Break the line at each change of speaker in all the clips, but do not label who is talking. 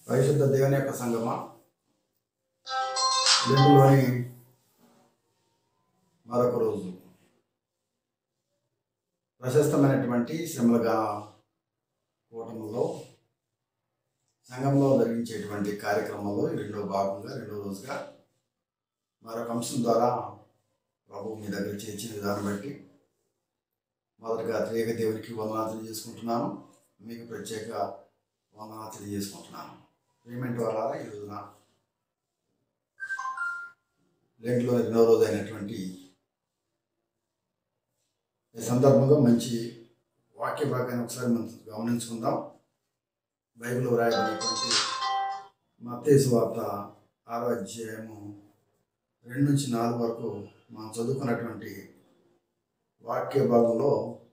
పరిశుద్ధ దేవుని యొక్క సంగమ రెండులోని మరొక రోజు ప్రశస్తమైనటువంటి శ్రమలుగా కూటమిలో సంఘంలో జరిగించేటువంటి కార్యక్రమంలో ఈ రెండో భాగంగా రెండో రోజుగా మరొక అంశం ద్వారా ప్రభు మీ దగ్గర చేర్చిన విధానం బట్టి మొదటగా త్రేక దేవునికి వందనాలు తెలియజేసుకుంటున్నాను మీకు ప్రత్యేక వందనాలు తెలియజేసుకుంటున్నాను పేమెంట్ ద్వారా ఈ రోజున లెంట్లో రెండో రోజు అయినటువంటి ఈ సందర్భంగా మంచి వాక్య భాగాన్ని ఒకసారి మనం గమనించుకుందాం బైబిల్లో వ్రాయబడినటువంటి మత్తేసు వార్త ఆరో అధ్యాయము రెండు నుంచి నాలుగు వరకు మనం చదువుకున్నటువంటి వాక్య భాగంలో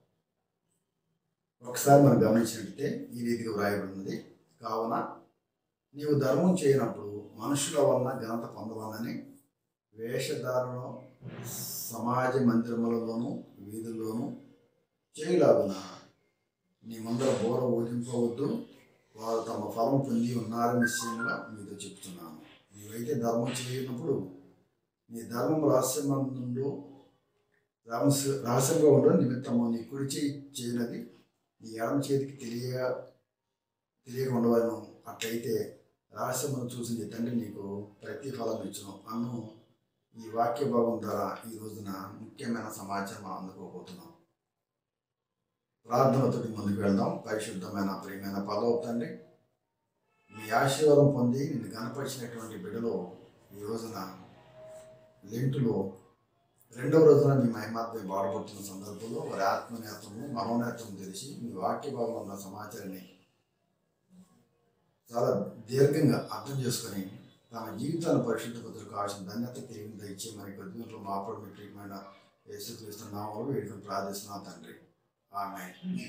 ఒకసారి మనం గమనించినట్లయితే ఈ రీతిగా వ్రాయబడినది కావున నీవు ధర్మం చేయనప్పుడు మనుషుల వలన ఘనత పొందవాలని వేషధారణ సమాజ మందిరములలోను వీధుల్లోనూ చేయలాగున నీ ముందర బోర ఊదింపవద్దు వారు తమ ఫలం పొంది ఉన్నారని నిశ్చయంగా మీతో చెప్తున్నాను నీవైతే ధర్మం చేయనప్పుడు నీ ధర్మం రహస్యమందు రహస్య రహస్యంగా ఉండడం నిమిత్తము నీ కుడి చేయి చేయనది నీ ఎడమ చేతికి తెలియ తెలియక ఉండవలను అట్లయితే రహస్యమును చూసి నీ తండ్రి నీకు ప్రతిఫలం ఇచ్చును అను ఈ వాక్య భాగం ద్వారా ఈ రోజున ముఖ్యమైన సమాచారం మనం అందుకోబోతున్నాం ప్రార్థనతో ముందుకు వెళ్దాం పరిశుద్ధమైన ప్రియమైన పదవ తండ్రి మీ ఆశీర్వాదం పొంది నిన్ను కనపరిచినటువంటి బిడ్డలో ఈ రోజున లెంటులో రెండవ రోజున మీ మహిమాత్మ బాడబడుతున్న సందర్భంలో వారి ఆత్మనేత్రము మనోనేత్రం తెలిసి మీ వాక్య భాగంలో ఉన్న సమాచారాన్ని చాలా దీర్ఘంగా అర్థం చేసుకొని తమ జీవితాన్ని పరిశుద్ధపతులు కావాల్సిన ధన్యత తిరిగి దయచే మరి కొద్దిలో మాపడు మీ ప్రియమైన యేసుక్రీస్తు నామంలో వేడుకొని ప్రార్థిస్తున్నాం తండ్రి ఆమె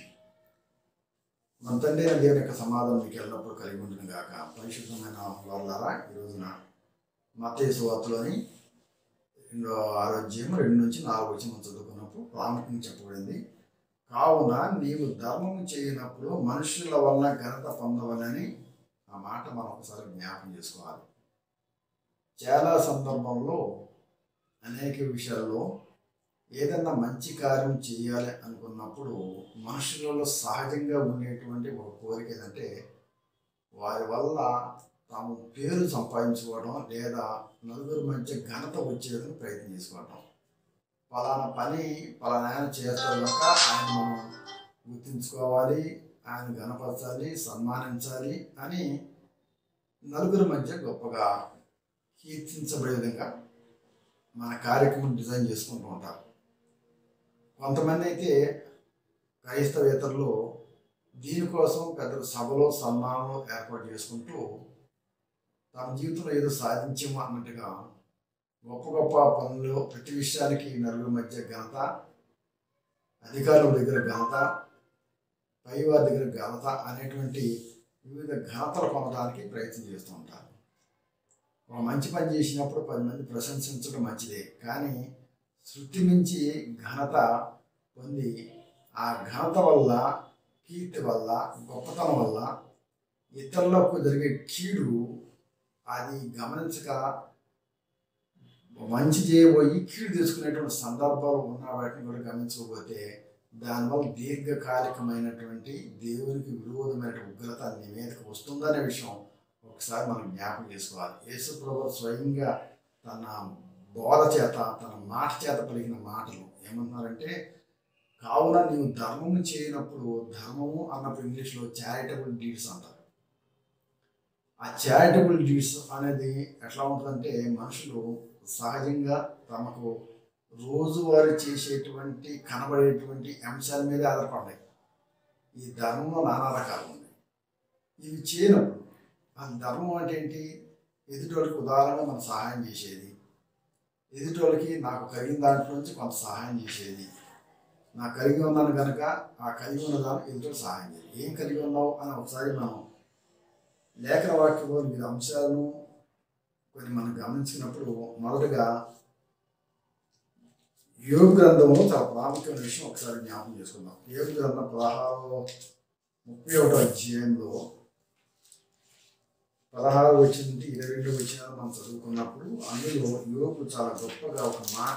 మన తండ్రి అయిన దేవుని యొక్క సమాధానం మీకు ఎల్లప్పుడూ కలిగి ఉంటుంది గాక పరిశుద్ధమైన వాళ్ళారా ఈ రోజున మత్తేసు వార్తలోని రెండో ఆరోగ్యం రెండు నుంచి నాలుగు వచ్చి మనం చదువుకున్నప్పుడు ప్రాముఖ్యంగా చెప్పబడింది కావున నీవు ధర్మం చేయనప్పుడు మనుషుల వల్ల ఘనత పొందవలని ఆ మాట మనం ఒకసారి జ్ఞాపకం చేసుకోవాలి చాలా సందర్భంలో అనేక విషయాల్లో ఏదన్నా మంచి కార్యం చేయాలి అనుకున్నప్పుడు మనుషులలో సహజంగా ఉండేటువంటి ఒక కోరిక ఏంటంటే వారి వల్ల తాము పేరు సంపాదించుకోవడం లేదా నలుగురు మధ్య ఘనత వచ్చేదని ప్రయత్నం చేసుకోవడం పలానా పని పలానా ఆయన చేస్తాడు కనుక ఆయన మనం గుర్తించుకోవాలి ఆయన గణపరచాలి సన్మానించాలి అని నలుగురి మధ్య గొప్పగా కీర్తించబడే విధంగా మన కార్యక్రమం డిజైన్ చేసుకుంటూ ఉంటారు కొంతమంది అయితే క్రైస్తవేతరులు దీనికోసం పెద్ద సభలో సన్మానంలో ఏర్పాటు చేసుకుంటూ తమ జీవితంలో ఏదో సాధించాము అన్నట్టుగా గొప్ప గొప్ప పనులు ప్రతి విషయానికి నలుగురి మధ్య ఘనత అధికారుల దగ్గర ఘనత పైవారి దగ్గర ఘనత అనేటువంటి వివిధ ఘనతలు పొందడానికి ప్రయత్నం చేస్తూ ఉంటారు ఒక మంచి పని చేసినప్పుడు పది మంది ప్రశంసించడం మంచిదే కానీ శృతి మించి ఘనత పొంది ఆ ఘనత వల్ల కీర్తి వల్ల గొప్పతనం వల్ల ఇతరులకు జరిగే కీడు అది గమనించక మంచి చేయబోయి కీడు తీసుకునేటువంటి సందర్భాలు ఉన్న వాటిని కూడా గమనించకపోతే దానివల్ల దీర్ఘకాలికమైనటువంటి దేవునికి విరోధమైన ఉగ్రత నీ మీదకి వస్తుందనే విషయం ఒకసారి మనం జ్ఞాపకం చేసుకోవాలి యేసు ప్రభు స్వయంగా తన బోధ చేత తన మాట చేత పలికిన మాటలు ఏమంటున్నారంటే కావున నీవు ధర్మము చేయనప్పుడు ధర్మము అన్నప్పుడు ఇంగ్లీష్లో చారిటబుల్ డీడ్స్ అంటారు ఆ చారిటబుల్ డీడ్స్ అనేది ఎట్లా ఉంటుందంటే మనుషులు సహజంగా తమకు రోజువారీ చేసేటువంటి కనబడేటువంటి అంశాల మీద ఆధారపడ్డాయి ఈ ధర్మంలో నానా రకాలు ఉన్నాయి ఇవి చేయనప్పుడు ఆ ధర్మం అంటే ఏంటి ఎదుటోళ్ళకి ఉదాహరణగా మనం సహాయం చేసేది ఎదుటోళ్ళకి నాకు కలిగిన దాంట్లో నుంచి కొంత సహాయం చేసేది నాకు కలిగి ఉన్నాను కనుక ఆ కలిగి ఉన్న దాన్ని ఎదుటోళ్ళు సహాయం చేయాలి ఏం కలిగి ఉన్నావు అని ఒకసారి మనం లేఖన వాక్యంలో వివిధ అంశాలను కొన్ని మనం గమనించినప్పుడు మొదటగా యోగ గ్రంథంలో చాలా ప్రాముఖ్యమైన విషయం ఒకసారి జ్ఞాపకం చేసుకుందాం యోగ గ్రంథం పదహారు ముప్పై ఒకటో అధ్యాయంలో పదహారు వచ్చిన నుండి ఇరవై రెండు వచ్చిన మనం చదువుకున్నప్పుడు అందులో యోగు చాలా గొప్పగా ఒక మాట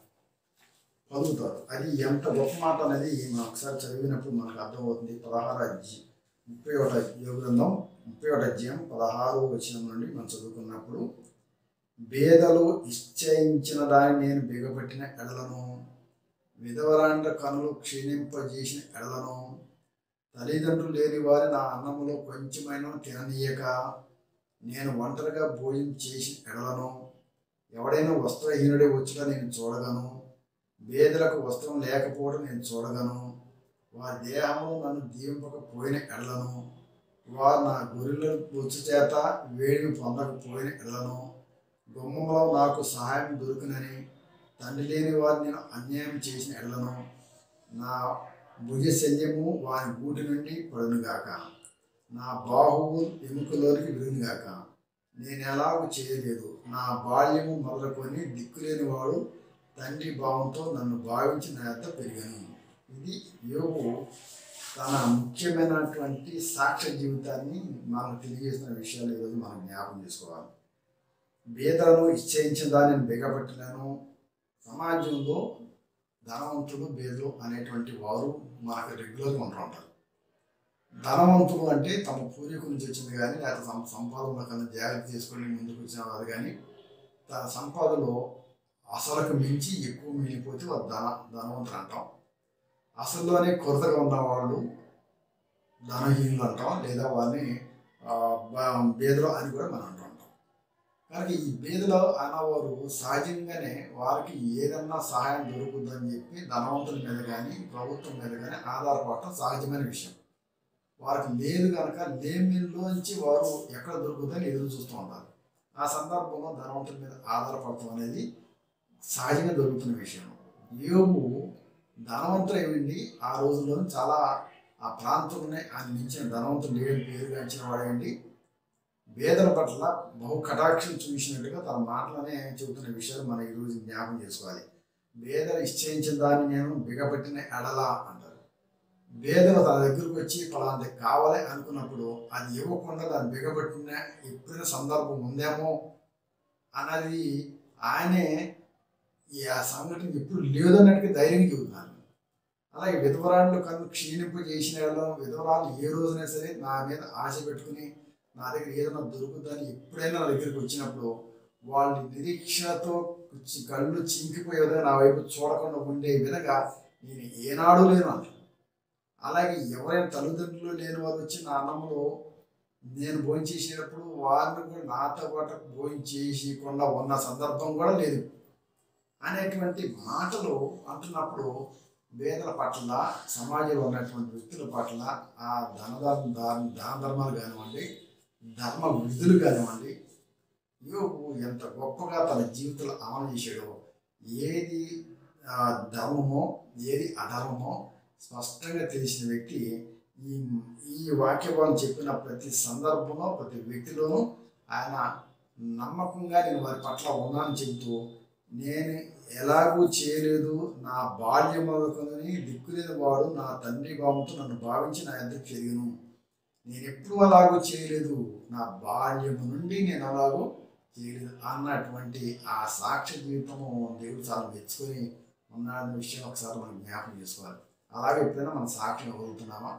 పలుకుతారు అది ఎంత గొప్ప మాట అనేది మనం ఒకసారి చదివినప్పుడు మనకు అర్థమవుతుంది పదహారు అధ్యాయం ముప్పై ఒకటి యోగ గ్రంథం ముప్పై ఒకటి అధ్యాయం పదహారు వచ్చిన నుండి మనం చదువుకున్నప్పుడు బేదలు నిశ్చయించిన దాన్ని నేను బిగపట్టిన ఎడలను విధవరాండ కనులు క్షీణింపజేసిన ఎడలను తల్లిదండ్రులు లేని వారి నా అన్నములో కొంచెమైనా తిననీయక నేను ఒంటరిగా భోజనం చేసిన ఎడలను ఎవడైనా వస్త్రహీనుడే వచ్చుగా నేను చూడగను బేదలకు వస్త్రం లేకపోవడం నేను చూడగను వారి దేహంలో నన్ను దీవింపకపోయిన ఎడలను వారు నా గొర్రెల బొచ్చు చేత వేడిని పొందకపోయిన ఎడలను గుమ్మంలో నాకు సహాయం దొరుకునని తండ్రి లేని వారు నేను అన్యాయం చేసిన ఎడలను నా భుజ శల్యము వారి గూటి నుండి పడునుగాక నా బాహువు ఎముకలోనికి విడునుగాక నేను ఎలాగూ చేయలేదు నా బాల్యము మొదలుకొని దిక్కులేని వాడు తండ్రి భావంతో నన్ను భావించి నా యొక్క పెరిగాను ఇది యోగు తన ముఖ్యమైనటువంటి సాక్ష్య జీవితాన్ని మనకు తెలియజేసిన విషయాలు ఈరోజు మనం జ్ఞాపకం చేసుకోవాలి బేదలను ఇచ్చేయించిన దాన్ని నేను బిగపట్టినాను సమాజంలో ధనవంతులు బేదలు అనేటువంటి వారు మనకు రెగ్యులర్గా ఉంటూ ఉంటారు ధనవంతులు అంటే తమ పూర్వీకుల నుంచి వచ్చింది కానీ లేకపోతే సం సంపాదనలో కన్నా జాగ్రత్త తీసుకొని ముందుకు వచ్చిన వారు కానీ తన సంపాదనలో అసలుకు మించి ఎక్కువ మిగిలిపోతే వారు ధన ధనవంతులు అంటాం అసలులోనే కొరతగా ఉన్న వాళ్ళు ధనహీనులు అంటాం లేదా వారిని ఆ, బ- బేదలు అని కూడా మనం అంటూ ఉంటాం కనుక ఈ బేదలు అన్నవారు సహజంగానే వారికి ఏదన్నా సహాయం దొరుకుతుందని చెప్పి ధనవంతుల మీద కానీ ప్రభుత్వం మీద కానీ ఆధారపడటం సహజమైన విషయం వారికి లేదు కనుక లేమిలోంచి వారు ఎక్కడ దొరుకుతుందని ఎదురు చూస్తూ ఉంటారు ఆ సందర్భంలో ధనవంతుల మీద ఆధారపడటం అనేది సహజంగా దొరుకుతున్న విషయం యోగు ధనవంతులు ఏమండి ఆ రోజుల్లో చాలా ఆ ప్రాంతంలోనే ఆయన మించిన ధనవంతులు లేని పేరుగాంచిన వాడేయండి వేదల పట్ల బహు కటాక్షం చూసినట్టుగా తన మాటలోనే చెబుతున్న విషయాలు మనం ఈరోజు జ్ఞాపకం చేసుకోవాలి వేదలు నిశ్చయించిన దాన్ని నేను బిగపట్టిన ఎడల అంటారు వేదలు తన దగ్గరకు వచ్చి పలాంటి కావాలి అనుకున్నప్పుడు అది ఇవ్వకుండా దాన్ని బిగపట్టిన ఎప్పుడైనా సందర్భం ఉందేమో అన్నది ఆయనే ఈ ఆ సంఘటన ఎప్పుడు లేదన్నట్టుగా ధైర్యంగా చెబుతున్నాను అలాగే విధవరాళ్ళు కన్ను క్షీణింపు చేసిన వాళ్ళం విధవరాలు ఏ రోజున సరే నా మీద ఆశ పెట్టుకుని నా దగ్గర ఏదైనా దొరుకుతుందని ఎప్పుడైనా నా దగ్గరికి వచ్చినప్పుడు వాళ్ళు నిరీక్షణతో చి- కళ్ళు చింకిపోయేదో నా వైపు చూడకుండా ఉండే విధంగా నేను ఏనాడు లేను అంటాను అలాగే ఎవరైనా తల్లిదండ్రులు లేని వారు వచ్చి నా అన్నంలో నేను భోజనం చేసేటప్పుడు వారిని కూడా నాతో పాటు భోజనం చేయకుండా ఉన్న సందర్భం కూడా లేదు అనేటువంటి మాటలు అంటున్నప్పుడు వేదల పట్ల సమాజంలో ఉన్నటువంటి వ్యక్తుల పట్ల ఆ ధనధర్మ దాన దాన ధర్మాలు కానివ్వండి ధర్మ విధులు కానివ్వండి యోగు ఎంత గొప్పగా తన జీవితంలో అమలు చేశాడో ఏది ఆ, ధర్మమో ఏది అధర్మమో స్పష్టంగా తెలిసిన వ్యక్తి ఈ ఈ వాక్యభావం చెప్పిన ప్రతి సందర్భంలో ప్రతి వ్యక్తిలోనూ ఆయన నమ్మకంగా నేను వారి పట్ల ఉన్నానని చెబుతూ నేను ఎలాగూ చేయలేదు నా బాల్యం మొదలుకొని దిక్కులేని వాడు నా తండ్రి భావంతో నన్ను భావించి నా ఎద్దకు పెరిగను నేను ఎప్పుడు అలాగూ చేయలేదు నా బాల్యము నుండి నేను అలాగూ చేయలేదు అన్నటువంటి ఆ సాక్ష్య జీవితము దేవుడు చాలా మెచ్చుకొని ఉన్నాడన్న విషయం ఒకసారి మనం జ్ఞాపకం చేసుకోవాలి అలాగే ఎప్పుడైనా మన సాక్ష్యం వదులుతున్నామా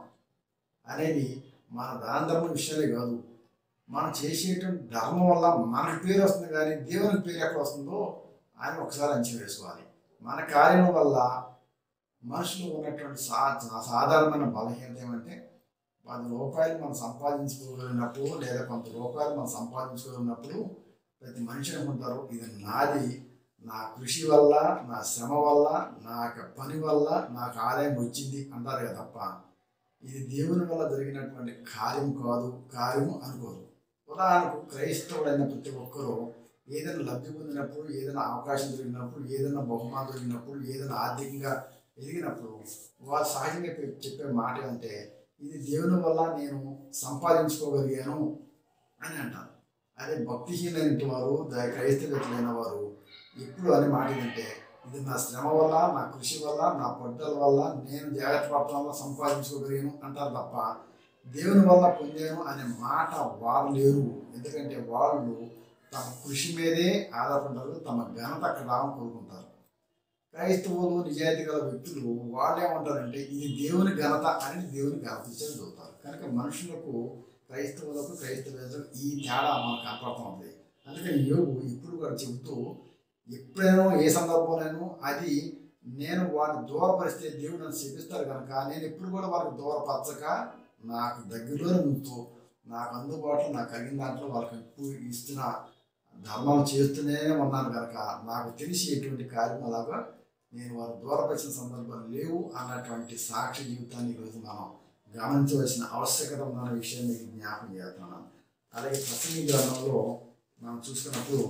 అనేది మన దాన ధర్మం విషయాలే కాదు మనం చేసేటువంటి ధర్మం వల్ల మనకు పేరు వస్తుంది కానీ దేవునికి పేరు ఎక్కడ వస్తుందో ఆయన ఒకసారి అంచనా వేసుకోవాలి మన కార్యం వల్ల మనుషులు ఉన్నటువంటి సా సా- సాధారణమైన బలహీనత ఏమంటే పది రూపాయలు మనం సంపాదించుకోగలిగినప్పుడు లేదా కొంత రూపాయలు మనం సంపాదించుకోగలిగినప్పుడు ప్రతి మనిషి అనుకుంటారు ఇది నాది నా కృషి వల్ల నా శ్రమ వల్ల నా యొక్క పని వల్ల నాకు ఆదాయం వచ్చింది అంటారు కదా తప్ప ఇది దేవుని వల్ల జరిగినటువంటి కార్యం కాదు కార్యము అనుకోరు ఉదాహరణకు క్రైస్తవుడైన ప్రతి ఒక్కరూ ఏదైనా లబ్ధి పొందినప్పుడు ఏదైనా అవకాశం దొరికినప్పుడు ఏదైనా బహుమానం దొరికినప్పుడు ఏదైనా ఆర్థికంగా ఎదిగినప్పుడు వారు సహజంగా చెప్- చెప్పే మాట అంటే ఇది దేవుని వల్ల నేను సంపాదించుకోగలిగాను అని అంటారు అదే భక్తిహీనైన వారు ద- క్రైస్తవ్యతులైన వారు ఎప్పుడు అనే మాట ఏంటంటే ఇది నా శ్రమ వల్ల నా కృషి వల్ల నా పట్టుదల వల్ల నేను జాగ్రత్త పడటం వల్ల సంపాదించుకోగలిగాను అంటారు తప్ప దేవుని వల్ల పొందాను అనే మాట వారు లేరు ఎందుకంటే వాళ్ళు తమ కృషి మీదే ఆధారపడ్డారు తమ ఘనత అక్కడ రావని కోరుకుంటారు క్రైస్తవులు నిజాయితీ గల వ్యక్తులు వాళ్ళు ఏమంటారంటే ఇది దేవుని ఘనత అని దేవుని ఘనత ఇచ్చని చదువుతారు కనుక మనుషులకు క్రైస్తవులకు క్రైస్తవులకు ఈ తేడా మనకు కనపడుతుంది అందుకని యోగు ఇప్పుడు కూడా చెబుతూ ఎప్పుడైనా ఏ సందర్భంలోనూ అది నేను వాడిని దూరపరిస్తే దేవుడు నన్ను శపిస్తారు కనుక నేను ఎప్పుడు కూడా వాళ్ళకి దూరపరచక నాకు దగ్గరలోనే ఉంటూ నాకు అందుబాటులో నాకు కలిగిన దాంట్లో వాళ్ళకి ఎక్కువ ఇస్తున్న ధర్మాలు చేస్తూనే ఉన్నాను కనుక నాకు తెలిసి ఎటువంటి కార్యం అలాగా నేను వారు దూరపరిచిన సందర్భాలు లేవు అన్నటువంటి సాక్షి జీవితాన్ని ఈరోజు మనం గమనించవలసిన ఆవశ్యకత ఉన్న విషయాన్ని మీకు జ్ఞాపకం చేస్తున్నాను అలాగే ప్రసంగి గ్రంథంలో మనం చూసుకున్నప్పుడు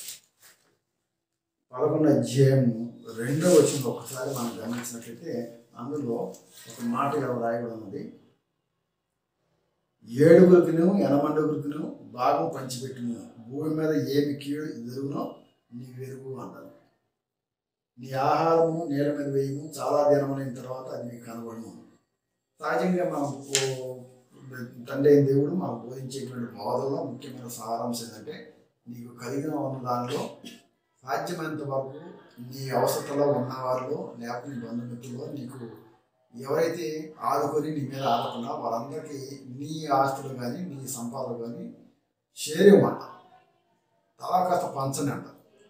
పదకొండు అధ్యాయము రెండో వచ్చిన ఒకసారి మనం గమనించినట్లయితే అందులో ఒక మాట ఇలా రాయబడి ఉన్నది ఏడుగురికిను ఎనమండుగురికిను భాగం పంచిపెట్టును భూమి మీద ఏమి కీడు జరుగునో నీ వెరుగు అన్నారు నీ ఆహారము నేల మీద వేయము చాలా దినములైన తర్వాత అది నీకు కనబడను సహజంగా మనం ఓ- తండ్రి అయిన దేవుడు మనకు బోధించేటువంటి బోధనలో ముఖ్యమైన సారాంశం ఏంటంటే నీకు కలిగిన ఉన్న దానిలో సాధ్యమైనంత వరకు నీ అవసరతలో ఉన్నవారిలో లేకపోతే నీ బంధుమిత్రుల్లో నీకు ఎవరైతే ఆదుకొని నీ మీద ఆదుకున్నా వాళ్ళందరికీ నీ ఆస్తులు కానీ నీ సంపాదన కానీ షేర్ ఇవ్వమంట తలా కాస్త పంచని అంట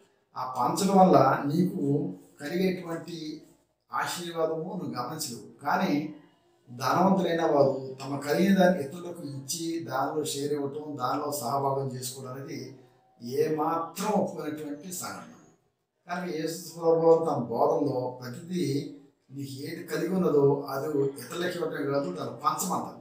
ఆ పంచడం వల్ల నీకు కలిగేటువంటి ఆశీర్వాదము నువ్వు గమనించలేవు కానీ ధనవంతులైన వారు తమ కలిగిన దాన్ని ఇతరులకు ఇచ్చి దానిలో షేర్ ఇవ్వటం దానిలో సహభాగం చేసుకోవడం అనేది ఏమాత్రం ఒప్పుకునేటువంటి సంఘటన కానీ యేసు ప్రభు తన బోధనలో ప్రతిదీ నీకు ఏది కలిగి ఉన్నదో అది ఇతరులకి ఇవ్వటమే కాదు దాన్ని పంచమంటారు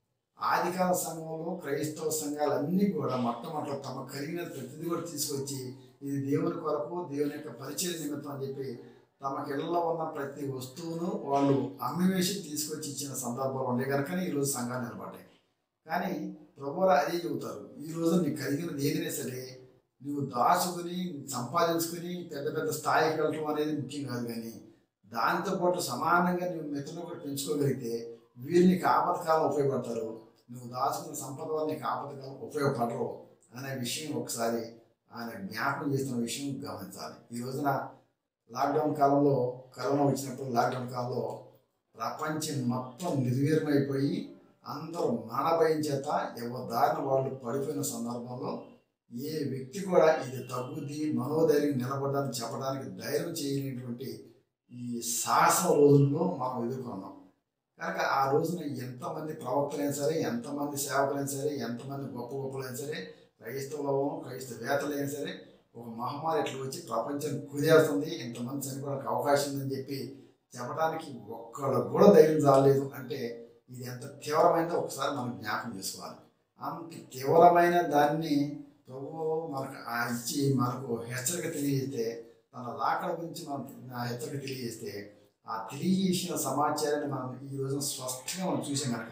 ఆదికాల సంఘంలో క్రైస్తవ సంఘాలన్నీ కూడా మొట్టమొదటి తమ కలిగిన ప్రతిదీ కూడా తీసుకొచ్చి ఇది దేవుని కొరకు దేవుని యొక్క పరిచయ నిమిత్తం అని చెప్పి తమకి ఇళ్ళలో ఉన్న ప్రతి వస్తువును వాళ్ళు అమ్మివేసి తీసుకొచ్చి ఇచ్చిన సందర్భాలు ఉండే కనుకనే ఈరోజు సంఘాలు నిలబడ్డాయి కానీ ప్రభువారు అదే చెబుతారు ఈ రోజు నీకు కలిగినది ఏదైనా సరే నువ్వు దాచుకుని సంపాదించుకుని పెద్ద పెద్ద స్థాయికి వెళ్ళటం అనేది ముఖ్యం కాదు కానీ దాంతోపాటు సమానంగా నువ్వు మిత్రులు కూడా పెంచుకోగలిగితే వీరు నీకు ఆపదకాలం ఉపయోగపడతారు నువ్వు దాచుకున్న సంపద వల్ల నీకు ఆపదకాలం ఉపయోగపడరు అనే విషయం ఒకసారి ఆయన జ్ఞాపకం చేస్తున్న విషయం గమనించాలి ఈ రోజున లాక్డౌన్ కాలంలో కరోనా వచ్చినప్పుడు లాక్డౌన్ కాలంలో ప్రపంచం మొత్తం నిర్వీర్యమైపోయి అందరూ మానభయం చేత ఎవరి దారిన వాళ్ళు పడిపోయిన సందర్భంలో ఏ వ్యక్తి కూడా ఇది తగ్గుద్ది మనోధైర్యం నిలబడడానికి చెప్పడానికి ధైర్యం చేయలేనటువంటి ఈ సాహస రోజుల్లో మనం ఎదుర్కొన్నాం కనుక ఆ రోజున ఎంతమంది ప్రవక్తలైనా సరే ఎంతమంది సేవకులైనా సరే ఎంతమంది గొప్ప గొప్పలైనా సరే క్రైస్తవులము క్రైస్తవేతలైనా సరే ఒక మహమ్మారి ఇట్లా వచ్చి ప్రపంచాన్ని కుదేస్తుంది ఇంతమంది చనిపోవడానికి అవకాశం ఉందని చెప్పి చెప్పడానికి ఒక్కళ్ళు కూడా ధైర్యం చాలలేదు అంటే ఇది ఎంత తీవ్రమైనదో ఒకసారి మనం జ్ఞాపకం చేసుకోవాలి అంత తీవ్రమైన దాన్ని ప్రభు మనకు ఆ ఇచ్చి మనకు హెచ్చరిక తెలియజేస్తే తన రాకడ గురించి మనం ఆ హెచ్చరిక తెలియజేస్తే ఆ తెలియజేసిన సమాచారాన్ని మనం ఈ రోజు స్పష్టంగా మనం చూసాం కనుక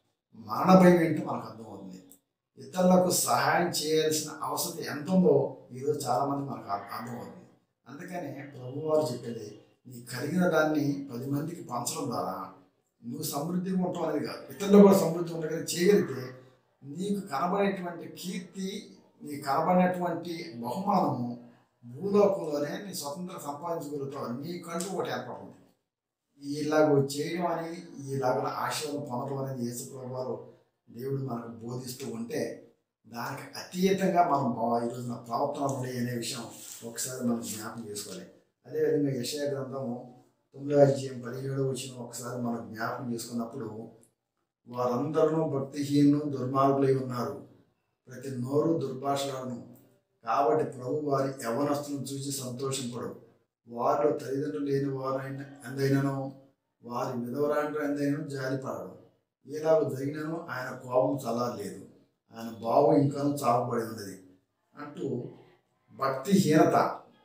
మరణ భయం ఏంటో మనకు అర్థమవుతుంది ఇతరులకు సహాయం చేయాల్సిన అవసరం ఎంత ఉందో ఈరోజు చాలామంది మనకు అర్థ- అర్థమవుతుంది అందుకనే ప్రభు వారు చెప్పేది నీ కలిగిన దాన్ని పది మందికి పంచడం ద్వారా నువ్వు సమృద్ధిగా ఉంటావు అనేది కాదు ఇతరులు కూడా సమృద్ధి ఉండగలిగి చేయగలిగితే నీకు కనబడేటువంటి కీర్తి నీ కనబడినటువంటి బహుమానము భూలోకంలోనే నీ స్వతంత్రం సంపాదించగలుగుతావు నీకంటూ ఒకటి ఏర్పడుతుంది ఇలాగ చేయడం అని ఇలాగ ఆశీర్వాదం పొందడం అనేది యేసుప్రభు వారు దేవుడు మనకు బోధిస్తూ ఉంటే దానికి అతీతంగా మనం బా- ఈరోజు నా ప్రవర్తన ఉన్నాయి అనే విషయం ఒకసారి మనం జ్ఞాపకం చేసుకోవాలి అదేవిధంగా యశయ గ్రంథము తొమ్మిదో అధ్యాయం పదిహేడు వచ్చిన ఒకసారి మనం జ్ఞాపకం చేసుకున్నప్పుడు వారందరూ భక్తిహీను దుర్మార్గులై ఉన్నారు ప్రతి నోరు దుర్భాషలను కాబట్టి ప్రభు వారి యవనస్తులను చూసి సంతోషపడు వారిలో తల్లిదండ్రులు లేని వారైన ఎందైనను వారి విధవరాండ్రు ఎందైనను జాలిపడడు ఇలాగ జరిగినను ఆయన కోపం చల్లారలేదు ఆయన బావు ఇంకాను చావబడి ఉన్నది అంటూ భక్తిహీనత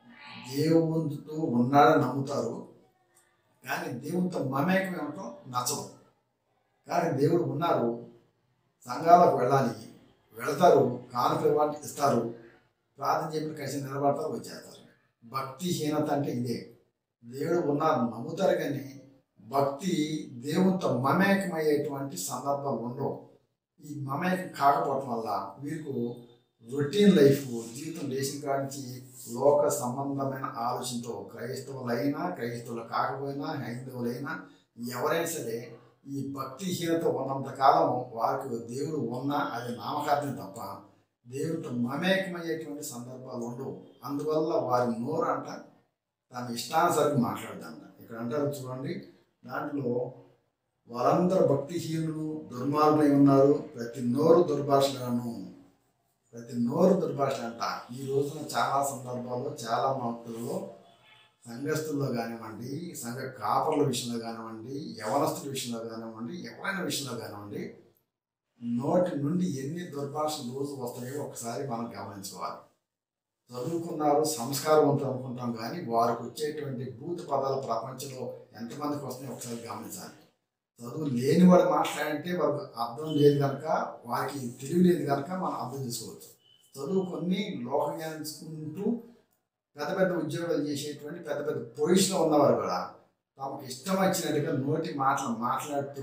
దేవునితో ఉన్నాడని నమ్ముతారు కానీ దేవునితో మమేకం ఏమటం నచ్చదు కానీ దేవుడు ఉన్నారు సంఘాలకు వెళ్ళాలి వెళ్తారు కానుకలు వాటి ఇస్తారు ప్రార్థన చెప్పిన కలిసి నిలబడతారు వచ్చేస్తారు భక్తిహీనత అంటే ఇదే దేవుడు ఉన్నారు నమ్ముతారు కానీ భక్తి దేవునితో మమేకమయ్యేటువంటి సందర్భాలు ఉండవు ఈ మమేకం కాకపోవటం వల్ల వీరికి రొటీన్ లైఫ్ జీవితం లేచిన కాడించి లోక సంబంధమైన ఆలోచనతో క్రైస్తవులైనా క్రైస్తవులు కాకపోయినా హైందవులైనా ఎవరైనా సరే ఈ భక్తిహీనత ఉన్నంత కాలం వారికి దేవుడు ఉన్నా అది నామకార్థం తప్ప దేవుడితో మమేకమయ్యేటువంటి సందర్భాలు ఉండవు అందువల్ల వారి నోరు అంట తన ఇష్టానుసారం మాట్లాడదంట ఇక్కడ అంటారు చూడండి దాంట్లో వారందరూ భక్తిహీనులు దుర్మార్గులై ఉన్నారు ప్రతి నోరు దుర్భాషలను ప్రతి నోరు దుర్భాష అంట ఈ రోజున చాలా సందర్భాల్లో చాలా మక్కుల్లో సంఘస్థుల్లో కానివ్వండి సంఘ కాపర్ల విషయంలో కానివ్వండి యవనస్తుల విషయంలో కానివ్వండి ఎవరైనా విషయంలో కానివ్వండి నోటి నుండి ఎన్ని దుర్భాషలు రోజు వస్తాయో ఒకసారి మనం గమనించుకోవాలి చదువుకున్నారు సంస్కారవంతులు అనుకుంటాం కానీ వారికి వచ్చేటువంటి భూత పదాల ప్రపంచంలో ఎంతమందికి వస్తున్నాయో ఒకసారి గమనించాలి చదువు లేని వాడు మాట్లాడంటే వాళ్ళకి అర్థం లేదు కనుక వారికి తెలివి లేదు కనుక మనం అర్థం చేసుకోవచ్చు చదువుకొని లోకజ్ఞానించుకుంటూ పెద్ద పెద్ద ఉద్యోగాలు చేసేటువంటి పెద్ద పెద్ద పొజిషన్లో ఉన్నవారు కూడా తమకు ఇష్టం వచ్చినట్టుగా నోటి మాటలు మాట్లాడుతూ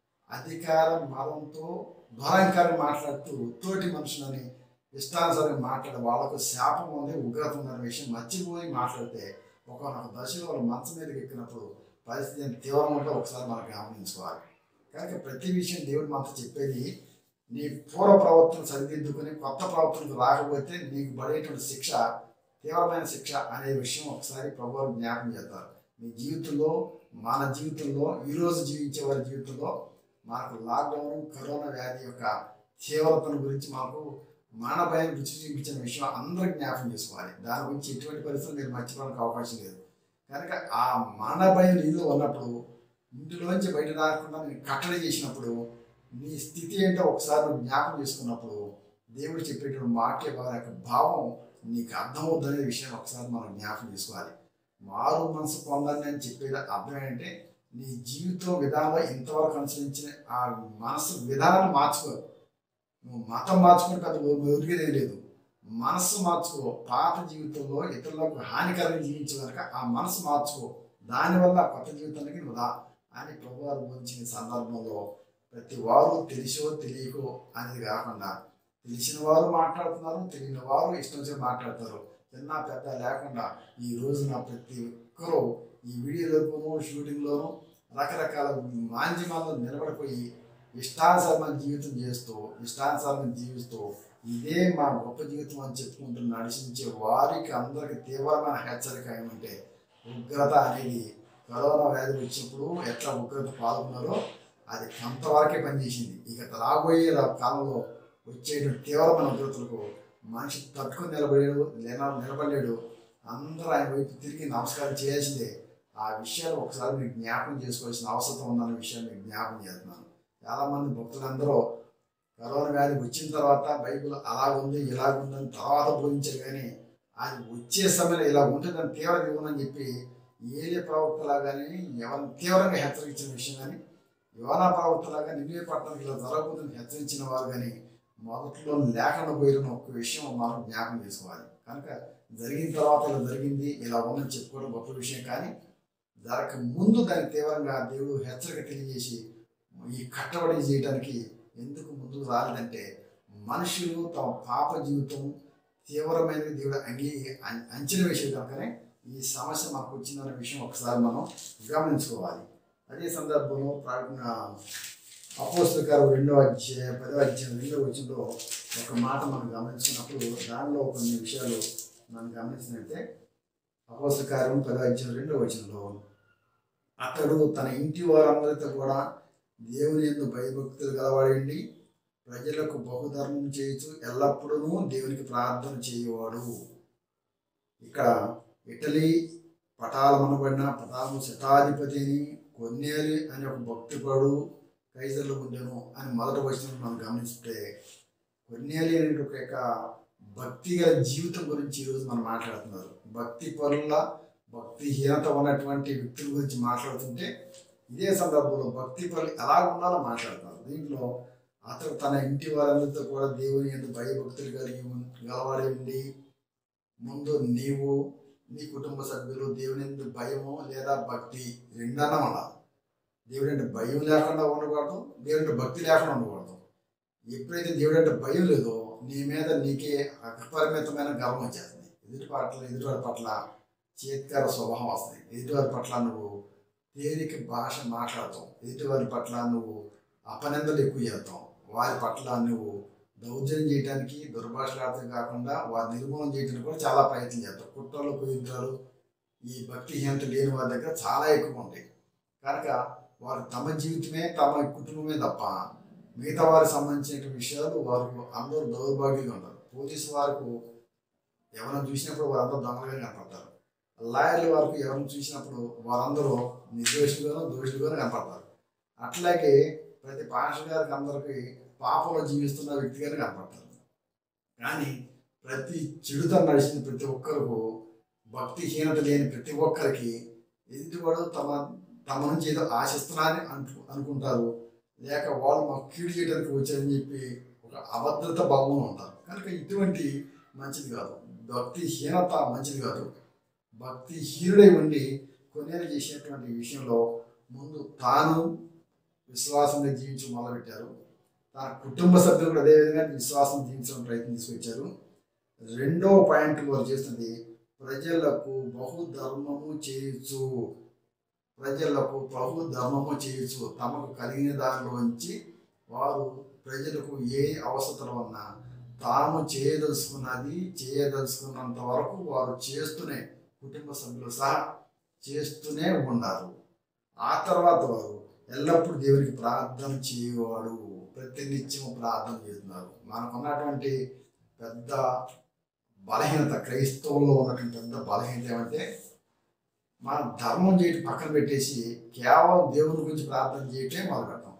అధికార మతంతో దురహంకారం మాట్లాడుతూ తోటి మనుషులని ఇష్టానుసారం మాట్లాడే వాళ్ళకు శాపం ఉంది ఉగ్రత ఉందనే విషయం మర్చిపోయి మాట్లాడితే ఒకనొక దశలో వాళ్ళు మంచం మీదకి ఎక్కినప్పుడు పరిస్థితి ఎంత తీవ్రంగా ఒకసారి మనం గమనించుకోవాలి కనుక ప్రతి విషయం దేవుడు మనతో చెప్పేది నీ పూర్వ ప్రవర్తన సరిదిద్దుకుని కొత్త ప్రవర్తనకు రాకపోతే నీకు పడేటువంటి శిక్ష తీవ్రమైన శిక్ష అనే విషయం ఒకసారి ప్రభు జ్ఞాపకం చేస్తారు మీ జీవితంలో మన జీవితంలో ఈరోజు జీవించే వారి జీవితంలో మనకు లాక్డౌన్ కరోనా వ్యాధి యొక్క తీవ్రతను గురించి మనకు మన భయం రుచి చూపించిన విషయం అందరూ జ్ఞాపకం చేసుకోవాలి దాని గురించి ఎటువంటి పరిస్థితులు మీరు మర్చిపోవడానికి అవకాశం లేదు కనుక ఆ మన భయం నీలో ఉన్నప్పుడు ఇంటిలోంచి బయట రాకుండా నేను కట్టడి చేసినప్పుడు నీ స్థితి ఏంటో ఒకసారి నువ్వు జ్ఞాపకం చేసుకున్నప్పుడు దేవుడు చెప్పేటువంటి వాక్య వారి యొక్క భావం నీకు అర్థమవుద్దనే విషయం ఒకసారి మనం జ్ఞాపకం చేసుకోవాలి మారు మనసు పొందాలి అని చెప్పేది అర్థం ఏంటంటే నీ జీవిత విధానంలో ఇంతవరకు అనుసరించిన ఆ మనసు విధానాన్ని మార్చుకో నువ్వు మతం మార్చుకుని పెద్ద ఒరిగేదే లేదు మనస్సు మార్చుకో పాత జీవితంలో ఇతరులకు హానికరంగా జీవించే కనుక ఆ మనసు మార్చుకో దానివల్ల కొత్త జీవితానికి నువ్వు రా అని ప్రభువారు బోధించిన సందర్భంలో ప్రతి వారు తెలిసో తెలియకో అనేది కాకుండా తెలిసిన వారు మాట్లాడుతున్నారు తెలియని వారు ఇష్టం వచ్చి మాట్లాడతారు చిన్న పెద్ద లేకుండా ఈ రోజున ప్రతి ఒక్కరూ ఈ వీడియోలోనూ షూటింగ్లోనూ రకరకాల మాంద్యమాల్లో నిలబడిపోయి ఇష్టానుసారమైన జీవితం చేస్తూ ఇష్టానుసారంగా జీవిస్తూ ఇదే మా గొప్ప జీవితం అని చెప్పుకుంటూ నడిచించే వారికి అందరికి తీవ్రమైన హెచ్చరిక ఏమంటే ఉగ్రత అనేది కరోనా వ్యాధి వచ్చినప్పుడు ఎట్లా ఉగ్రత పాల్గొన్నారో అది కొంతవరకే పనిచేసింది ఇక రాబోయే రా- కాలంలో వచ్చేటువంటి తీవ్రమైన ఉగ్రతలకు మనిషి తట్టుకొని నిలబడాడు లేన నిలబడలేడు అందరూ ఆయన వైపు తిరిగి నమస్కారం చేయాల్సిందే ఆ విషయాలు ఒకసారి మీకు జ్ఞాపకం చేసుకోవాల్సిన అవసరం ఉందన్న విషయాన్ని మీకు జ్ఞాపకం చేస్తున్నాను చాలామంది భక్తులందరూ కరోనా వ్యాధి వచ్చిన తర్వాత బైబిల్ అలాగుంది ఇలాగుందని తర్వాత బోధించారు కానీ అది వచ్చే సమయంలో ఇలా ఉంటుందని తీవ్రత ఇవ్వనని చెప్పి ఏలే ప్రవక్తలాగానే ఎవరిని తీవ్రంగా హెచ్చరించిన విషయం కానీ యువనా ప్రవక్తలాగా నిన్నే పట్టణానికి ఇలా జరగబోతుందని హెచ్చరించిన వారు కానీ మొదట్లో లేకుండా పోయిన ఒక విషయం మనం జ్ఞాపకం చేసుకోవాలి కనుక జరిగిన తర్వాత ఇలా జరిగింది ఇలా ఉందని చెప్పుకోవడం గొప్ప విషయం కానీ జరగక ముందు దాన్ని తీవ్రంగా దేవుడు హెచ్చరిక తెలియజేసి ఈ కట్టబడి చేయడానికి ఎందుకు ముందుకు రాలేదంటే మనుషులు తమ పాప జీవితం తీవ్రమైనది దేవుడు అంగీ అం- అంచనా వేసే కనుకనే ఈ సమస్య మనకు వచ్చిందన్న విషయం ఒకసారి మనం గమనించుకోవాలి అదే సందర్భంలో ప్రకటన అపోస్తుల గారు రెండో అధ్యాయ పదో అధ్యాయం రెండో వచ్చినలో ఒక మాట మనం గమనించినప్పుడు దానిలో కొన్ని విషయాలు మనం గమనించినట్టే అపోస్తుల కార్యం పదో అధ్యాయం రెండో వచనంలో అతడు తన ఇంటి వారందరితో కూడా దేవుని ఎందు భయభక్తులు గలవాడండి ప్రజలకు బహుధర్మం చేయొచ్చు ఎల్లప్పుడూ దేవునికి ప్రార్థన చేయవాడు ఇక్కడ ఇటలీ పటాలమనబడిన పటాము శతాధిపతిని కొన్నేలి అనే ఒక భక్తిపడు కైజర్లు ఉండెను అని మొదట వచ్చిన మనం గమనిస్తే కొన్నేలి అనే ఒక యొక్క భక్తి గల జీవితం గురించి ఈరోజు మనం మాట్లాడుతున్నారు భక్తి పరుల భక్తిహీనత ఉన్నటువంటి వ్యక్తుల గురించి మాట్లాడుతుంటే ఇదే సందర్భంలో భక్తి పరులు ఎలా ఉండాలో మాట్లాడుతున్నారు దీంట్లో అతడు తన ఇంటి వారందరితో కూడా దేవుని ఎందుకు భయభక్తులు కలిగి ఉన్- గలవాడి ఉండి ముందు నీవు నీ కుటుంబ సభ్యులు దేవుని ఎందుకు భయము లేదా భక్తి రెండన్నా ఉండాలి దేవుడు అంటే భయం లేకుండా ఉండకూడదు దేవుడు అంటే భక్తి లేకుండా ఉండకూడదు ఎప్పుడైతే దేవుడు అంటే భయం లేదో నీ మీద నీకే అపరిమితమైన గర్వం వచ్చేస్తుంది ఎదుటి పట్ల ఎదుటివారి పట్ల చేత్కార స్వభావం వస్తుంది ఎదుటివారి పట్ల నువ్వు తేలిక భాష మాట్లాడతావు ఎదుటివారి పట్ల నువ్వు అపనిందలు ఎక్కువ చేస్తావు వారి పట్ల నువ్వు దౌర్జన్యం చేయడానికి దుర్భాషలాడటం కాకుండా వారి నిర్మూలన చేయడానికి కూడా చాలా ప్రయత్నం చేస్తావు కుట్రలు కుయుద్ధాలు ఈ భక్తిహీనత లేని వారి దగ్గర చాలా ఎక్కువ ఉంటాయి కనుక వారు తమ జీవితమే తమ కుటుంబమే తప్ప మిగతా వారికి సంబంధించిన విషయాలు వారు అందరూ దౌర్భాగ్యంగా ఉంటారు పోలీసు వారికి ఎవరైనా చూసినప్పుడు వారందరూ దొంగలుగా కనపడతారు లాయర్ల వరకు ఎవరిని చూసినప్పుడు వారందరూ నిర్దోషులుగాను దోషులుగాను కనపడతారు అట్లాగే ప్రతి పాస్టర్ గారికి అందరికీ పాపంలో జీవిస్తున్న వ్యక్తిగానే కనపడతారు కానీ ప్రతి చెడుతో నడిచిన ప్రతి ఒక్కరికి భక్తిహీనత లేని ప్రతి ఒక్కరికి ఎదుటివాడు తమ తమ నుంచి ఏదో ఆశిస్తున్నారని అంటు అనుకుంటారు లేక వాళ్ళు మాకు కీడు చేయడానికి వచ్చారని చెప్పి ఒక అభద్రత భావంలో ఉంటారు కనుక ఇటువంటి మంచిది కాదు భక్తిహీనత మంచిది కాదు భక్తిహీనుడై ఉండి కొన్నేళ్ళు చేసేటువంటి విషయంలో ముందు తాను విశ్వాసంగా జీవించడం మొదలుపెట్టారు తన కుటుంబ సభ్యులు కూడా అదేవిధంగా విశ్వాసం జీవించడం ప్రయత్నం తీసుకొచ్చారు రెండో పాయింట్ వారు చేస్తుంది ప్రజలకు బహుధర్మము చేయొచ్చు ప్రజలకు బహు ధర్మము చేయొచ్చు తమకు కలిగిన దానిలోంచి వారు ప్రజలకు ఏ అవసరం ఉన్నా తాము చేయదలుచుకున్నది చేయదలుచుకున్నంత వరకు వారు చేస్తూనే కుటుంబ సభ్యులు సహా చేస్తూనే ఉన్నారు ఆ తర్వాత వారు ఎల్లప్పుడూ దేవునికి ప్రార్థన చేయవాడు ప్రతినిత్యం ప్రార్థన చేస్తున్నారు మనకున్నటువంటి పెద్ద బలహీనత క్రైస్తవుల్లో ఉన్నటువంటి పెద్ద బలహీనత ఏమంటే మనం ధర్మం చేయటం పక్కన పెట్టేసి కేవలం దేవుని గురించి ప్రార్థన చేయటమే మొదలు పెడతాం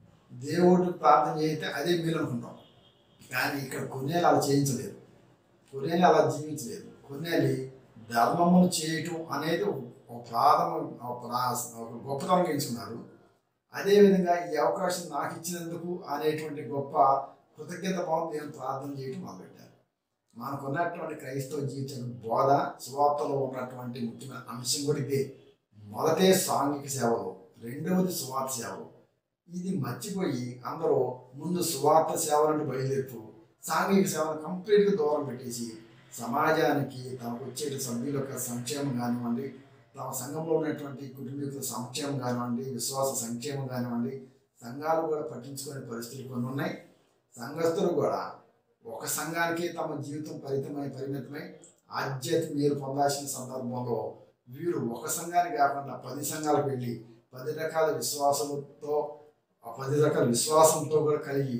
దేవుడు ప్రార్థన చేయితే అదే మేలు అనుకుంటాం కానీ ఇక్కడ కొన్నేళ్ళు అలా చేయించలేదు కొన్నేళ్ళు అలా జీవించలేదు కొన్నేళ్ళు ధర్మమును చేయటం అనేది ఒక ప్రాథమ ఒక ప్రా- ఒక గొప్పతనంగా ఎంచుకున్నారు అదేవిధంగా ఈ అవకాశం నాకు ఇచ్చినందుకు అనేటువంటి గొప్ప కృతజ్ఞత భావం నేను ప్రార్థన చేయటం మొదలుపెట్టారు మనకు ఉన్నటువంటి క్రైస్తవ జీవితం బోధ సువార్తలో ఉన్నటువంటి ముఖ్యమైన అంశం కూడా ఇదే మొదటే సాంఘిక సేవలు రెండవది సువార్త సేవలు ఇది మర్చిపోయి అందరూ ముందు సువార్త సేవలను బయలుదేరుతూ సాంఘిక సేవలు కంప్లీట్గా దూరం పెట్టేసి సమాజానికి తమకు వచ్చే సభ్యుల యొక్క సంక్షేమం కానివ్వండి తమ సంఘంలో ఉన్నటువంటి కుటుంబీకుల సంక్షేమం కానివ్వండి విశ్వాస సంక్షేమం కానివ్వండి సంఘాలు కూడా పట్టించుకునే పరిస్థితులు కొన్ని ఉన్నాయి సంఘస్థులు కూడా ఒక సంఘానికి తమ జీవితం పరిమితమై పరిమితమై ఆధ్యాత్మిక మేలు పొందాల్సిన సందర్భంలో వీరు ఒక సంఘానికి కాకుండా పది సంఘాలకు వెళ్ళి పది రకాల విశ్వాసంతో ఆ పది రకాల విశ్వాసంతో కూడా కలిగి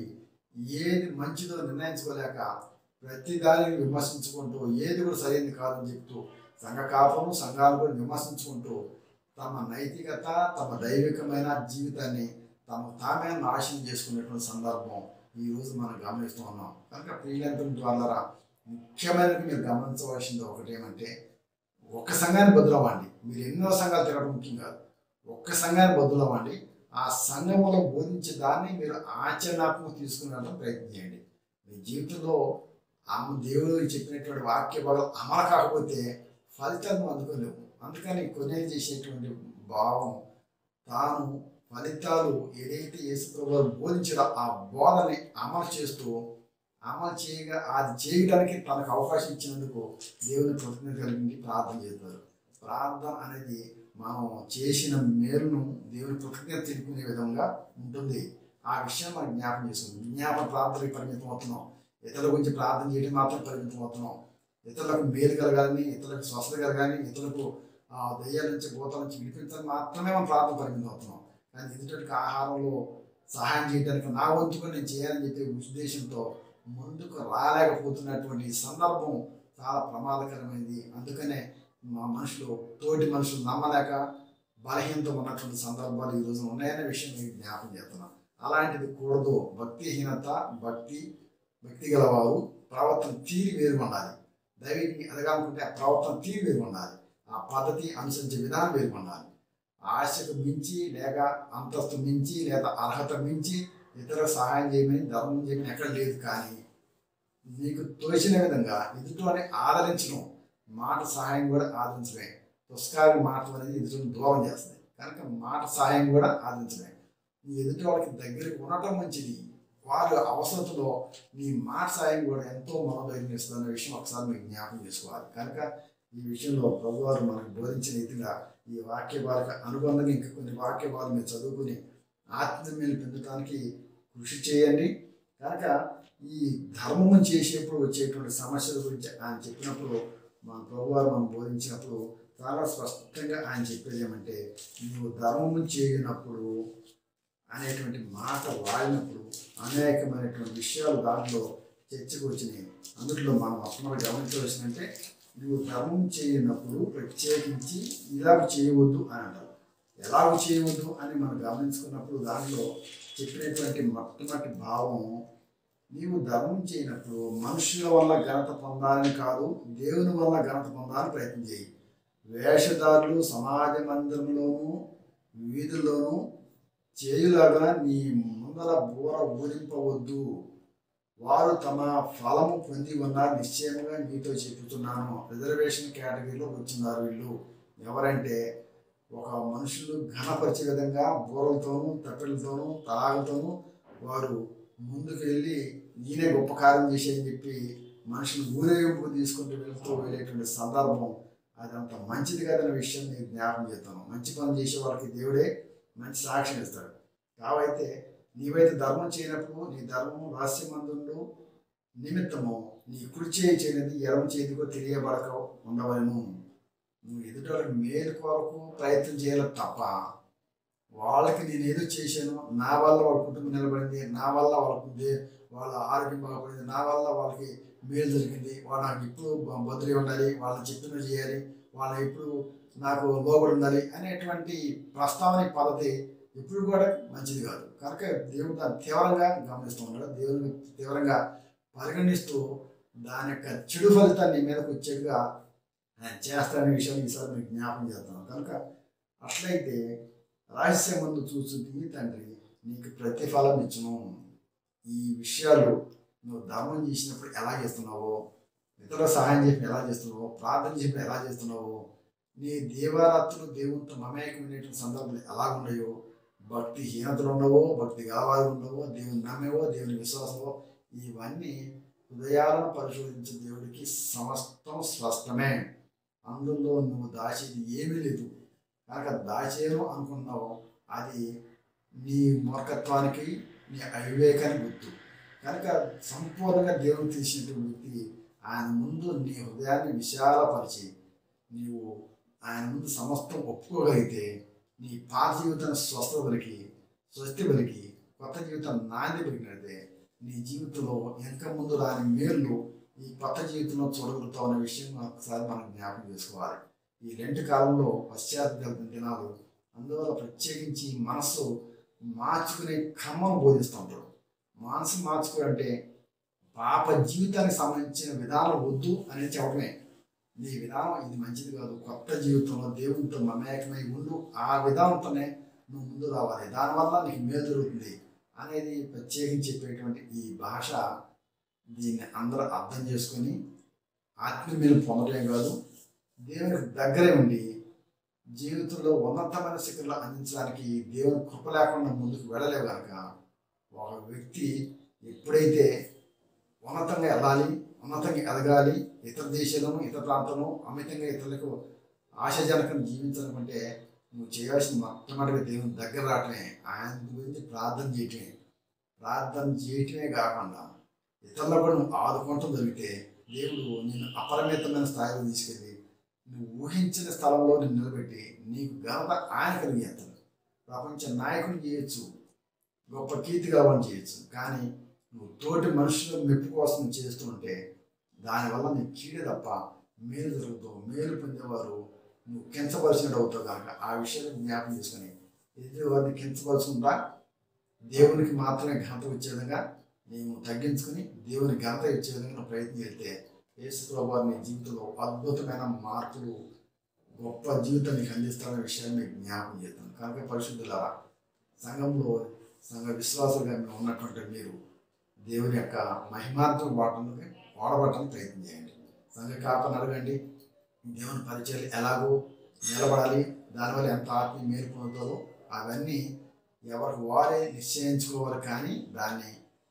ఏది మంచిదో నిర్ణయించుకోలేక ప్రతి దానిని విమర్శించుకుంటూ ఏది కూడా సరైనది కాదని చెప్తూ సంఘ కాపురం సంఘాలు కూడా విమర్శించుకుంటూ తమ నైతికత తమ దైవికమైన జీవితాన్ని తమ తామే నాశనం చేసుకునేటువంటి సందర్భం ఈ రోజు మనం గమనిస్తూ ఉన్నాం కనుక ప్రియులంతం ద్వారా ముఖ్యమైనది మీరు గమనించవలసింది ఒకటి ఏమంటే ఒక్క సంఘాన్ని బదులవ్వండి మీరు ఎన్నో సంఘాలు తిరగడం ముఖ్యం కాదు ఒక్క సంఘాన్ని బదులవ్వండి ఆ సంఘంలో బోధించే దాన్ని మీరు ఆచరణాత్మక తీసుకుని వెళ్ళడం ప్రయత్నం చేయండి మీ జీవితంలో అమ్మ దేవుడు చెప్పినటువంటి వాక్య భాగం అమలు కాకపోతే ఫలితాలను అందుకోలేవు అందుకని కొనేది చేసేటువంటి భావం తాను ఫలితాలు ఏదైతే యేసుప్రభు వారు బోధించారో ఆ బోధని అమలు చేస్తూ అమలు చేయగా అది చేయడానికి తనకు అవకాశం ఇచ్చినందుకు దేవుని కృతజ్ఞత కలిగి ప్రార్థన చేస్తారు ప్రార్థన అనేది మనం చేసిన మేలును దేవుని కృతజ్ఞత తెలుపుకునే విధంగా ఉంటుంది ఆ విషయం మనం జ్ఞాపం చేసుకుంది విజ్ఞాపన ప్రార్థనకి పరిమితం అవుతున్నాం ఇతరుల గురించి ప్రార్థన చేయడం మాత్రం పరిమితం అవుతున్నాం ఇతరులకు మేలు కలగాలని ఇతరులకు స్వస్థత కలగాలని ఇతరులకు ఆ దయ్యాల నుంచి భూతాల నుంచి విడిపించాలని మాత్రమే మనం ప్రార్థన పరిమితం అవుతున్నాం కానీ ఎదుటికి ఆహారంలో సహాయం చేయడానికి నా వంతుకు నేను చేయాలని చెప్పే ఉద్దేశంతో ముందుకు రాలేకపోతున్నటువంటి సందర్భం చాలా ప్రమాదకరమైనది అందుకనే మా మనుషులు తోటి మనుషులు నమ్మలేక బలహీనత ఉన్నటువంటి సందర్భాలు ఈ రోజు ఉన్నాయనే విషయం మీకు జ్ఞాపకం చేస్తున్నాం అలాంటిది కూడదు భక్తిహీనత భక్తి భక్తి గలవారు ప్రవర్తన తీరి వేరు ఉండాలి దైవికి ఎదగాలనుకుంటే ఆ ప్రవర్తన తీరి వేరు ఉండాలి ఆ పద్ధతి అనుసరించే విధానం వేరు ఉండాలి ఆశకు మించి లేక అంతస్తు మించి లేదా అర్హత మించి ఇతరులకు సహాయం చేయమని ధర్మం చేయమని ఎక్కడ లేదు కానీ నీకు తోచిన విధంగా ఎదుటివాడిని ఆదరించడం మాట సహాయం కూడా ఆదరించడమే పుస్తకాలు మాట అనేది ఎదుటిని దూరం చేస్తుంది కనుక మాట సహాయం కూడా ఆదరించడమే నీ ఎదుటి వాళ్ళకి దగ్గరికి ఉండటం మంచిది వారి అవసరతలో నీ మాట సాయం కూడా ఎంతో మనోధైర్యం ఇస్తుందన్న విషయం ఒకసారి మీకు జ్ఞాపకం చేసుకోవాలి కనుక ఈ విషయంలో ప్రభువారు మనకు బోధించిన రీతిగా ఈ వాక్య భారకు అనుబంధంగా ఇంకా కొన్ని వాక్య భాగాలు మీరు చదువుకుని ఆత్మీయలు పొందడానికి కృషి చేయండి కనుక ఈ ధర్మం చేసేప్పుడు వచ్చేటువంటి సమస్యల గురించి ఆయన చెప్పినప్పుడు మన ప్రభువారు మనం బోధించినప్పుడు చాలా స్పష్టంగా ఆయన చెప్పేది ఏమంటే నువ్వు ధర్మము చేయనప్పుడు అనేటువంటి మాట వాడినప్పుడు అనేకమైనటువంటి విషయాలు దాంట్లో చర్చకు వచ్చినాయి అందులో మనం మొట్టమొదటి గమనించవలసిందంటే నువ్వు ధర్మం చేయనప్పుడు ప్రత్యేకించి ఇలాగ చేయవద్దు అని అంటారు ఎలాగ చేయవద్దు అని మనం గమనించుకున్నప్పుడు దాంట్లో చెప్పినటువంటి మొట్టమొదటి భావం నీవు ధర్మం చేయనప్పుడు మనుషుల వల్ల ఘనత పొందాలని కాదు దేవుని వల్ల ఘనత పొందాలని ప్రయత్నం చేయి వేషధారులు సమాజ మందిరంలోనూ వీధుల్లోనూ చేయులాగా నీ ముందర బోర ఊరింపవద్దు వారు తమ ఫలము పొంది ఉన్నారు నిశ్చయంగా మీతో చెబుతున్నాను రిజర్వేషన్ కేటగిరీలో వచ్చినారు వీళ్ళు ఎవరంటే ఒక మనుషులు ఘనపరిచే విధంగా బోరలతోనూ తప్పెలతోనూ తలాలతోనూ వారు ముందుకు వెళ్ళి నేనే గొప్ప కార్యం చేసేయని చెప్పి మనుషులు ఊరేగింపు తీసుకుంటూ వెళ్తూ వెళ్ళేటువంటి సందర్భం అదంత మంచిది కాదన్న విషయం నేను జ్ఞాపకం చేస్తాను మంచి పని చేసే వాళ్ళకి దేవుడే మంచి సాక్ష్యం ఇస్తాడు కాబట్టి నీవైతే ధర్మం చేయనప్పుడు నీ ధర్మము రహస్యమందుండు నిమిత్తము నీ కుడి చేయి చేయనిది ఎడమ చేతికో తెలియబడక ఉండవలను నువ్వు ఎదుటి మేలు కొరకు ప్రయత్నం చేయాలి తప్ప వాళ్ళకి నేను ఏదో చేశాను నా వల్ల వాళ్ళ కుటుంబం నిలబడింది నా వల్ల వాళ్ళకు దే- వాళ్ళ ఆరోగ్యం బాగుపడింది నా వల్ల వాళ్ళకి మేలు జరిగింది వాళ్ళు నాకు ఇప్పుడు బదులు ఉండాలి వాళ్ళని చెప్పిన చేయాలి వాళ్ళ ఇప్పుడు నాకు లోబడి ఉండాలి అనేటువంటి ప్రస్తావన పద్ధతి ఎప్పుడు కూడా మంచిది కాదు కనుక దేవుడు దాన్ని తీవ్రంగా గమనిస్తూ ఉన్నాడు దేవుని తీవ్రంగా పరిగణిస్తూ దాని యొక్క చెడు ఫలితాన్ని నీ మీదకి వచ్చేట్టుగా ఆయన చేస్తాడనే విషయాన్ని ఈసారి మీకు జ్ఞాపకం చేస్తాను కనుక అట్లయితే రహస్య ముందు చూస్తుంది తండ్రి నీకు ప్రతిఫలం ఇచ్చును ఈ విషయాలు నువ్వు ధర్మం చేసినప్పుడు ఎలా చేస్తున్నావో ఇతరుల సహాయం చేసి ఎలా చేస్తున్నావో ప్రార్థన చేసి ఎలా చేస్తున్నావో నీ దేవారాత్రులు దేవునితో మమేకమైనటువంటి సందర్భాలు ఎలా ఉన్నాయో భక్తి హీనతలు ఉండవో భక్తి గలవారు ఉండవో దేవుని నమ్మేవో దేవుని విశ్వాసమో ఇవన్నీ హృదయాలను పరిశోధించే దేవుడికి సమస్తం స్పష్టమే అందులో నువ్వు దాచేది ఏమీ లేదు కనుక దాచేను అనుకున్నావు అది నీ మూర్ఖత్వానికి నీ అవివేకానికి గుర్తు కనుక సంపూర్ణంగా దేవుని తీసినటువంటి వ్యక్తి ఆయన ముందు నీ హృదయాన్ని విశాలపరిచి నీవు ఆయన ముందు సమస్తం ఒప్పుకోగలిగితే నీ పాత జీవితాన్ని స్వస్థ పలికి స్వస్తి పలికి కొత్త జీవితం నాంది పలికినట్టే నీ జీవితంలో ఇంకా ముందు రాని మేలు ఈ కొత్త జీవితంలో చూడగలుగుతావు అనే విషయం ఒకసారి మనం జ్ఞాపకం చేసుకోవాలి ఈ రెండు కాలంలో పశ్చాత్తాప దినాలు అందువల్ల ప్రత్యేకించి మనస్సు మార్చుకునే క్రమం బోధిస్తూ ఉంటాడు మనసు మార్చుకోవాలంటే పాప జీవితానికి సంబంధించిన విధానం వద్దు అనేది చెప్పడమే నీ విధానం ఇది మంచిది కాదు కొత్త జీవితంలో దేవునితో మమేకమై ఉండు ఆ విధానంతోనే నువ్వు ముందు రావాలి దానివల్ల నీకు మేలు జరుగుతుంది అనేది ప్రత్యేకించి చెప్పేటువంటి ఈ భాష దీన్ని అందరూ అర్థం చేసుకొని ఆత్మీయులు పొందడమే కాదు దేవునికి దగ్గరే ఉండి జీవితంలో ఉన్నతమైన శిఖరాలు అందించడానికి దేవుని కృప లేకుండా ముందుకు వెళ్ళలేవు కనుక ఒక వ్యక్తి ఎప్పుడైతే ఉన్నతంగా వెళ్ళాలి ఉన్నతంగా ఎదగాలి ఇతర దేశాలను ఇతర ప్రాంతంలో అమితంగా ఇతరులకు ఆశాజనకం జీవించాలనుకుంటే నువ్వు చేయాల్సిన మొట్టమొదటిగా దేవుని దగ్గర రావటమే ఆయన గురించి ప్రార్థన చేయటమే ప్రార్థన చేయటమే కాకుండా ఇతరులకు కూడా నువ్వు ఆదుకోవటం జరిగితే దేవుడు నిన్ను అపరిమితమైన స్థాయిలో తీసుకెళ్ళి నువ్వు ఊహించిన స్థలంలో నిన్ను నిలబెట్టి నీకు ఘనత ఆయన కలిగేస్తాడు ప్రపంచ నాయకుని చేయొచ్చు గొప్ప కీర్తి కావాలని చేయొచ్చు కానీ నువ్వు తోటి మనుషుల మెప్పు కోసం నువ్వు చేస్తుంటే దానివల్ల నీకు కీడే తప్ప మేలు జరుగుతావు మేలు పొందేవారు నువ్వు కించపరిచినట్టు అవుతావు కనుక ఆ విషయాన్ని జ్ఞాపకం చేసుకొని ఎదుటివారిని కించపరచుకుంటా దేవునికి మాత్రమే ఘనత వచ్చే విధంగా నేను తగ్గించుకుని దేవుని ఘనత ఇచ్చే విధంగా నువ్వు ప్రయత్నం చేస్తే యేసు ప్రభు నీ జీవితంలో అద్భుతమైన మార్పులు గొప్ప జీవితం నీకు అందిస్తారనే విషయాన్ని మీకు జ్ఞాపకం చేస్తాను కనుక పరిశుద్ధులారా సంఘంలో సంఘ విశ్వాసులుగా మీరు ఉన్నటువంటి మీరు దేవుని యొక్క మహిమార్థం వాడటానికి వాడబట్టడానికి ప్రయత్నం చేయండి సంఘ కాపని అడగండి దేవుని పరిచయాలు ఎలాగో నిలబడాలి దానివల్ల ఎంత ఆత్మీయ మేలు పొందుతారో అవన్నీ ఎవరికి వారే నిశ్చయించుకోవాలి కానీ దాన్ని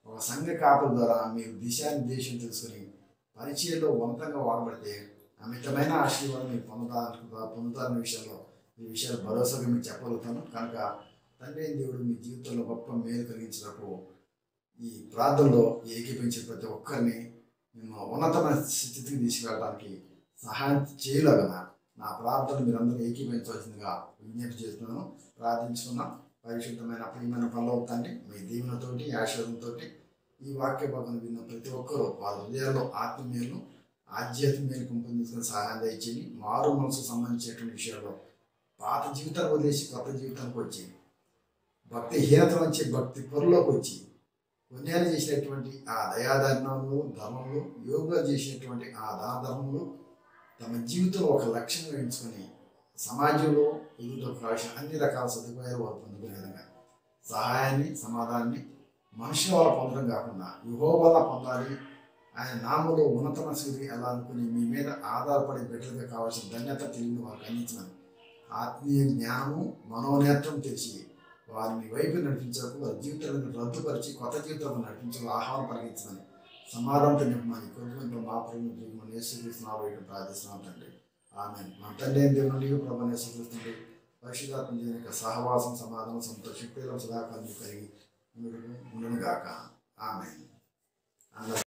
ఒక సంఘ కాపుల ద్వారా మీరు దిశానిర్దేశం తెలుసుకుని పరిచయంలో ఉన్నతంగా వాడబడితే అమితమైన ఆశీర్వాదం మీరు పొందడానికి పొందుతారనే విషయంలో ఈ విషయాలు భరోసాగా మీకు చెప్పగలుగుతాను కనుక తండ్రి అయిన దేవుడు మీ జీవితంలో గొప్ప మేలు కలిగించినప్పుడు ఈ ప్రార్థనలో ఏకీపించే ప్రతి ఒక్కరిని మేము ఉన్నతమైన స్థితికి తీసుకెళ్ళడానికి సహాయం చేయలేగన నా ప్రార్థన మీరందరూ ఏకీపించవలసిందిగా విజ్ఞప్తి చేస్తున్నాను ప్రార్థించుకున్నాం పరిశుద్ధమైన ప్రియమైన పనులు తండ్రి మీ దీవెనతోటి ఆశీర్వాదంతో ఈ వాక్య భాగం విన్న ప్రతి ఒక్కరూ వాళ్ళ హృదయాల్లో ఆత్మీయులు ఆధ్యాత్మికలు పెంపొందించుకుని సహాయం దయచేయండి మారు మనసు సంబంధించినటువంటి విషయాల్లో పాత జీవితాన్ని వదిలేసి కొత్త జీవితానికి వచ్చి భక్తి హీనత నుంచి భక్తి పొరలోకి వచ్చి పుణ్యాలు చేసినటువంటి ఆ దయాధర్మములు ధర్మములు యోగా చేసినటువంటి ఆ దాన ధర్మములు తమ జీవితంలో ఒక లక్ష్యంగా ఎంచుకొని సమాజంలో ఎదుగుటకు కావాల్సిన అన్ని రకాల సదుపాయాలు వారు పొందుకునే విధంగా సహాయాన్ని సమాధానాన్ని మనుషుల వల్ల పొందడం కాకుండా యుహో వల్ల పొందాలి ఆయన నామలో ఉన్నతమైన స్థితికి వెళ్ళాలనుకుని మీ మీద ఆధారపడి బిడ్డలుగా కావాల్సిన ధన్యత తెలియని వారికి అందించమని ఆత్మీయ జ్ఞానము మనోనేత్రం తెచ్చి వారిని వైపు నడిపించకు వారి జీవితాలను రద్దుపరిచి కొత్త జీవితాలను నడిపించకు ఆహ్వానం కలిగించమని సమాధానంతో నింపమని కొద్దిమంది మా ప్రేమ మన యేసుక్రీస్తున్నా వైపు ప్రార్థిస్తున్నాం తండ్రి ఆమె మన తండ్రి అయిన దేవుని నీవు ప్రభు యేసుక్రీస్తుండే పరిశుధాత్మ జీవన యొక్క సహవాసం సమాధానం సంతోషం ప్రేమ సదాకాలం కలిగి ఉండును గాక ఆమె